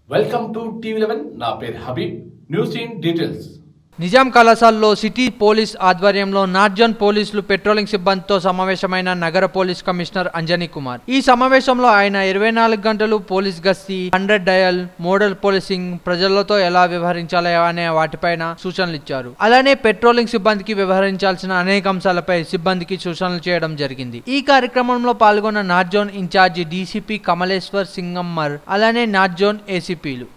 Welcome to TV eleven నా పేరు Habib news in details Nizam కళాశాలలో సిటీ పోలీస్ ఆధ్వర్యంలో నార్జన్ పోలీసులు పెట్రోలింగ్ సిబ్బందితో సమావేశమైన నగర పోలీస్ కమిషనర్ అంజనీ కుమార్ ఈ సమావేశంలో ఆయన ఇరవై నాలుగు గంటలు పోలీస్ గస్తీ హండ్రెడ్ డయల్ మోడల్ పోలీసింగ్ ప్రజలతో ఎలా వ్యవహరించాలి అనే వాటిపైన సూచనలు ఇచ్చారు అలానే పెట్రోలింగ్ సిబ్బందికి వ్యవహరించాల్సిన అనేక అంశాలపై సిబ్బందికి సూచనలు చేయడం జరిగింది ఈ కార్యక్రమంలో పాల్గొన్న నార్జోన్ ఇన్ఛార్జి డీసీపీ కమలేశ్వర్ సింగమ్మర్ అలానే నార్జోన్ ఏసీపీలు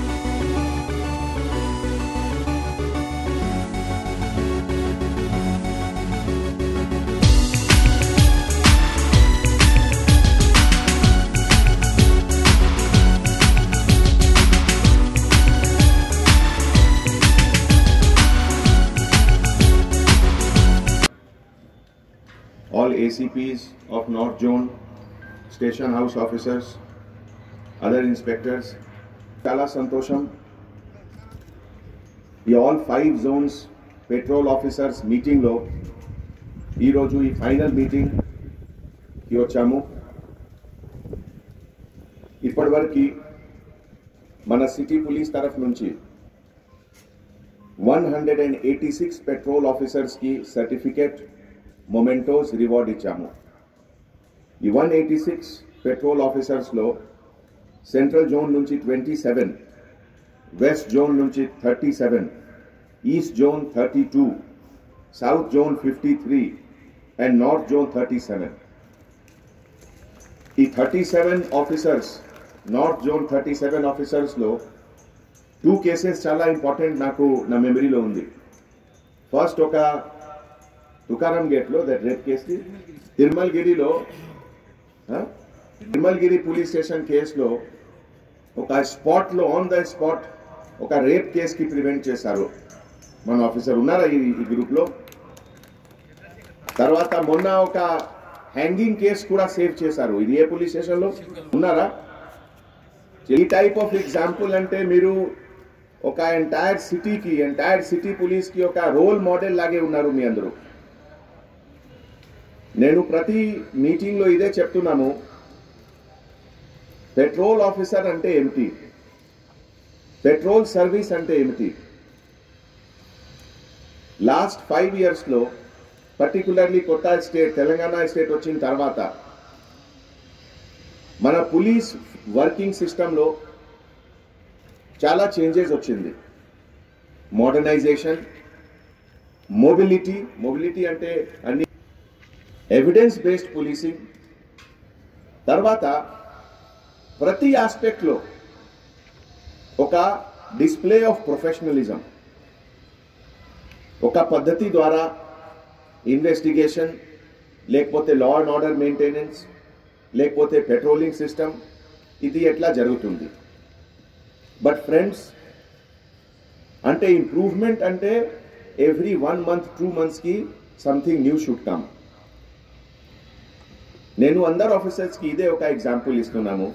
all ACPs of North Zone, station house officers, other inspectors, Chala Santosham, ఈ all five zones patrol officers మీటింగ్లో ఈరోజు ఈ ఫైనల్ మీటింగ్కి వచ్చాము ఇప్పటివరకు మన సిటీ పోలీస్ తరఫు నుంచి one hundred and eighty six patrol ఆఫీసర్స్కి సర్టిఫికేట్ మొమెంటోస్ రివార్డ్ ఇచ్చాము ఈ వన్ ఎయిటీ సిక్స్ పెట్రోల్ ఆఫీసర్స్లో సెంట్రల్ జోన్ నుంచి ట్వంటీ సెవెన్ వెస్ట్ జోన్ నుంచి thirty seven east zone thirty two south zone fifty three and north zone thirty seven ఈ thirty seven officers north zone thirty seven ఆఫీసర్స్లో two cases చాలా important నాకు నా మెమరీలో ఉంది first ఒక తుకారం గేట్లో దట్ రేప్ కేసు తిరుమలగిరిలో ఆ? తిరుమలగిరి పోలీస్ స్టేషన్ కేసులో ఒక స్పాట్లో ఆన్ ద స్పాట్ ఒక రేప్ కేసుకి ప్రివెంట్ చేశారు మన ఆఫీసర్ ఉన్నారా ఈ ఈ గ్రూప్లో తర్వాత మొన్న ఒక హ్యాంగింగ్ కేసు కూడా సేవ్ చేశారు ఇది ఏ పోలీస్ స్టేషన్లో ఉన్నారా ఈ టైప్ ఆఫ్ ఎగ్జాంపుల్ అంటే మీరు ఒక ఎంటైర్ సిటీకి ఎంటైర్ సిటీ పోలీస్కి ఒక రోల్ మోడల్ లాగే ఉన్నారు మీ అందరూ నేను ప్రతి మీటింగ్లో ఇదే చెప్తున్నాను పెట్రోల్ ఆఫీసర్ అంటే ఏమిటి పెట్రోల్ సర్వీస్ అంటే ఏమిటి లాస్ట్ ఫైవ్ ఇయర్స్లో పర్టికులర్లీ కొత్త స్టేట్ తెలంగాణ స్టేట్ వచ్చిన తర్వాత మన పోలీస్ వర్కింగ్ సిస్టంలో చాలా చేంజెస్ వచ్చింది మోడర్నైజేషన్ మొబిలిటీ మొబిలిటీ అంటే అన్ని ఎవిడెన్స్ బేస్డ్ పోలీసింగ్ తర్వాత ప్రతి ఆస్పెక్ట్లో ఒక డిస్ప్లే ఆఫ్ ప్రొఫెషనలిజం ఒక పద్ధతి ద్వారా ఇన్వెస్టిగేషన్ లేకపోతే లా అండ్ ఆర్డర్ మెయింటెనెన్స్ లేకపోతే పెట్రోలింగ్ సిస్టమ్ ఇది ఎట్లా జరుగుతుంది బట్ ఫ్రెండ్స్ అంటే ఇంప్రూవ్మెంట్ అంటే ఎవ్రీ వన్ మంత్ టూ మంత్స్కి సంథింగ్ న్యూ షుడ్ కమ్ నేను అందరు ఆఫీసర్స్కి ఇదే ఒక ఎగ్జాంపుల్ ఇస్తున్నాను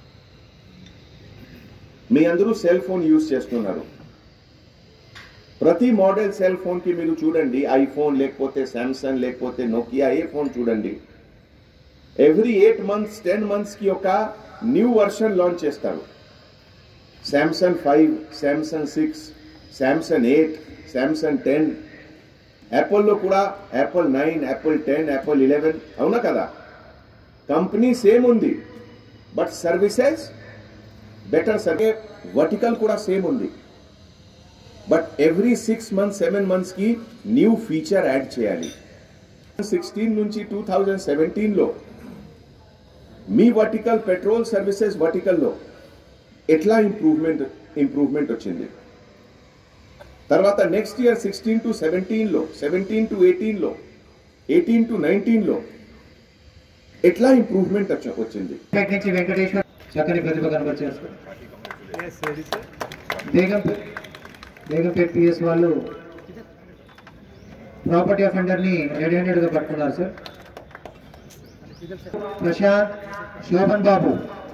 మీ అందరూ సెల్ ఫోన్ యూజ్ చేస్తున్నారు ప్రతి మోడల్ సెల్ ఫోన్కి మీరు చూడండి ఐఫోన్ లేకపోతే శాంసంగ్ లేకపోతే నోకియా ఏ ఫోన్ చూడండి ఎవ్రీ ఎయిట్ మంత్స్ టెన్ మంత్స్కి ఒక న్యూ వర్షన్ లాంచ్ చేస్తారు Samsung five Samsung six Samsung eight Samsung ten యాపిల్లో కూడా Apple nine Apple ten Apple eleven అవునా కదా కంపెనీ సేమ్ ఉంది but services better survey vertical కూడా సేమ్ ఉంది but every six months seven మంత్స్కి న్యూ ఫీచర్ యాడ్ చేయాలి సిక్స్టీన్ నుంచి టూ థౌజండ్ సెవెంటీన్లో మీ వర్టికల్ పెట్రోల్ సర్వీసెస్ వర్టికల్లో ఎట్లా ఇంప్రూవ్మెంట్ ఇంప్రూవ్మెంట్ వచ్చింది తర్వాత నెక్స్ట్ ఇయర్ సిక్స్టీన్ టు సెవెంటీన్లో సెవెంటీన్ టు ఎయిటీన్లో ఎయిటీన్ టు నైన్టీన్లో ఎట్లా ఇంప్రూవ్మెంట్ వచ్చ- వచ్చింది ఇక్కడి నుంచి వెంకటేశ్వర్ చక్కని ప్రతిభ కనబరిచారు బేగంపేట్ బేగంపేట్ పిఎస్ వాళ్ళు ప్రాపర్టీ అఫెండర్ ని రెడీ హ్యాండెడ్ గా పట్టుకున్నారు సార్ ప్రశాంత్ శోభన్ బాబు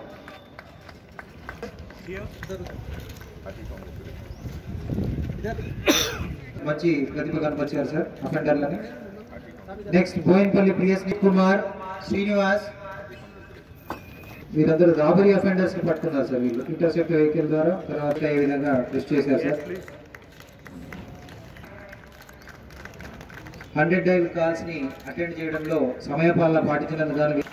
మంచి ప్రతిభ కనపరిచారు సార్ అఫెండర్లని నెక్స్ట్ బోయిన్పల్లి పిఎస్ కుమార్ శ్రీనివాస్ వీరందరూ రాబరీ అఫెండర్స్ ని పట్టుకున్నారు సార్ వీళ్ళు ఇంటర్సెప్ట్ వెహికల్ ద్వారా తర్వాత ఈ విధంగా అరెస్ట్ చేశారు సార్ హండ్రెడ్ డైల్ కాల్స్ ని అటెండ్ చేయడంలో సమయపాలన పాటించినందుకు గాను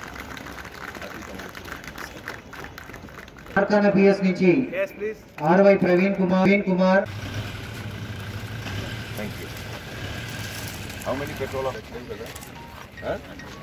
కార్ఖానా పిఎస్ నుంచి RY Praveen Kumar Praveen Kumar How many petrol of huh?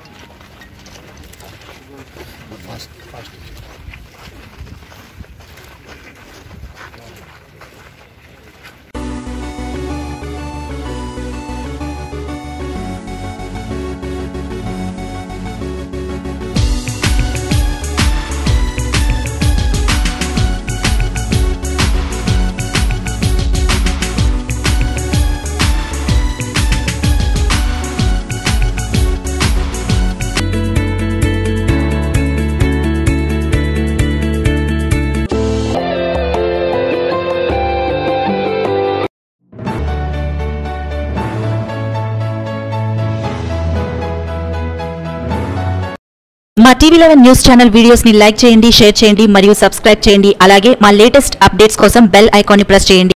మా TV eleven news channel videos ని లైక్ చేయండి షేర్ చేయండి మరియు సబ్స్క్రైబ్ చేయండి అలాగే మా లేటెస్ట్ అప్డేట్స్ కోసం బెల్ ఐకాన్ ని ప్రెస్ చేయండి